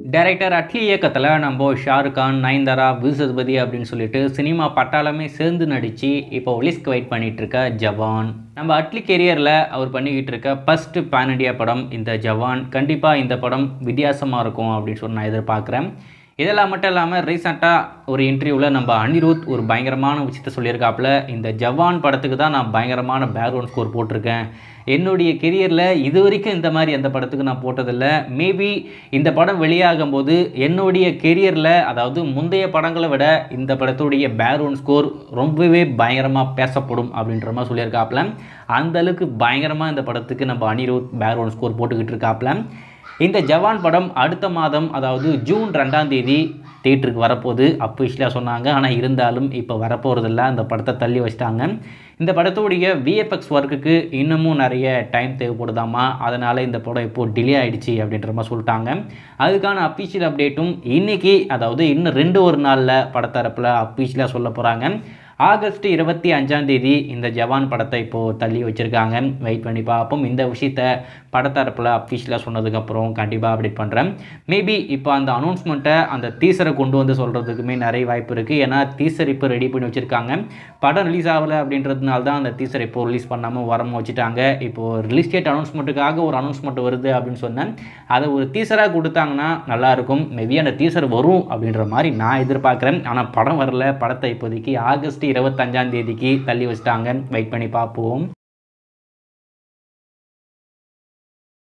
director Atlee இயக்கத்தில் நம்ம ஷாருக் கான் நயன்தாரா விசஸ்பதி அப்படின்னு சொல்லிட்டு சினிமா பட்டாளமே சேர்ந்து நடித்து இப்போ ஒலிஸ்க்கு வெயிட் பண்ணிட்டு இருக்க ஜவான் நம்ம அட்லி கெரியரில் அவர் பண்ணிக்கிட்டு இருக்க ஃபஸ்ட்டு பேன் இண்டியா படம் இந்த ஜவான் கண்டிப்பாக இந்த படம் வித்தியாசமாக இருக்கும் அப்படின்னு சொல்லி நான் எதிர்பார்க்குறேன் இதெல்லாம் மட்டும் இல்லாமல் ரீசெண்டாக ஒரு இன்டர்வியூவில் நம்ம அனிருத் ஒரு பயங்கரமான விஷயத்த சொல்லியிருக்காப்புல இந்த ஜவான் படத்துக்கு தான் நான் பயங்கரமான பேக்ரவுண்ட் ஸ்கோர் போட்டிருக்கேன் என்னுடைய கெரியரில் இது வரைக்கும் இந்த மாதிரி எந்த படத்துக்கு நான் போட்டதில்லை மேபி இந்த படம் வெளியாகும் போது என்னுடைய கெரியரில் அதாவது முந்தைய படங்களை விட இந்த படத்துடைய பேக்ரவுண்ட் ஸ்கோர் ரொம்பவே பயங்கரமாக பேசப்படும் அப்படின்ற மாதிரி சொல்லியிருக்காப்புல அந்த அளவுக்கு பயங்கரமாக இந்த படத்துக்கு நம்ம அனிருத் பேக்ரவுண்ட் ஸ்கோர் போட்டுக்கிட்டு இருக்காப்புல இந்த ஜவான் படம் அடுத்த மாதம் அதாவது ஜூன் ரெண்டாம் தேதி தேட்டருக்கு வரப்போகுது அஃபிஷியலாக சொன்னாங்க ஆனால் இருந்தாலும் இப்போ வரப்போகிறதில்ல அந்த படத்தை தள்ளி வச்சிட்டாங்க இந்த படத்துடைய விஎஃப்எக்ஸ் ஒர்க்குக்கு இன்னமும் நிறைய டைம் தேவைப்படுதாமா அதனால் இந்த படம் இப்போது டிலே ஆகிடுச்சு அப்படின்ற மாதிரி சொல்லிட்டாங்க அதுக்கான அஃபிஷியல் அப்டேட்டும் இன்றைக்கி அதாவது இன்னும் ரெண்டு ஒரு நாளில் படத்தரப்பில் அஃபிஷியலாக சொல்ல போகிறாங்க ஆகஸ்ட் இருபத்தி அஞ்சாம் தேதி இந்த ஜவான் படத்தை இப்போது தள்ளி வச்சுருக்காங்க வெயிட் பண்ணி பார்ப்போம் இந்த விஷயத்த படத்தரப்பில் அஃபிஷியலாக சொன்னதுக்கப்புறம் கண்டிப்பாக அப்டேட் பண்ணுறேன் மேபி இப்போ அந்த அனௌன்ஸ்மெண்ட்டை அந்த டீசரை கொண்டு வந்து சொல்கிறதுக்குமே நிறைய வாய்ப்பு இருக்குது ஏன்னா டீசர் இப்போ ரெடி பண்ணி வச்சுருக்காங்க படம் ரிலீஸ் ஆகலை அப்படின்றதுனால தான் அந்த டீசர் இப்போ ரிலீஸ் பண்ணாமல் வரமா வச்சுட்டாங்க இப்போது ரிலீஸ் டேட் அனௌன்ஸ்மெண்ட்டுக்காக ஒரு அனௌன்ஸ்மெண்ட் வருது அப்படின்னு சொன்னேன் அதை ஒரு டீசராக கொடுத்தாங்கன்னா நல்லாயிருக்கும் மேபி அந்த டீசர் வரும் அப்படின்ற மாதிரி நான் எதிர்பார்க்குறேன் ஆனால் படம் வரல படத்தை இப்போதைக்கு ஆகஸ்ட் இருபத்தஞ்சாம் தேதிக்கு தள்ளி வச்சிட்டாங்க வெயிட் பண்ணி பார்ப்போம்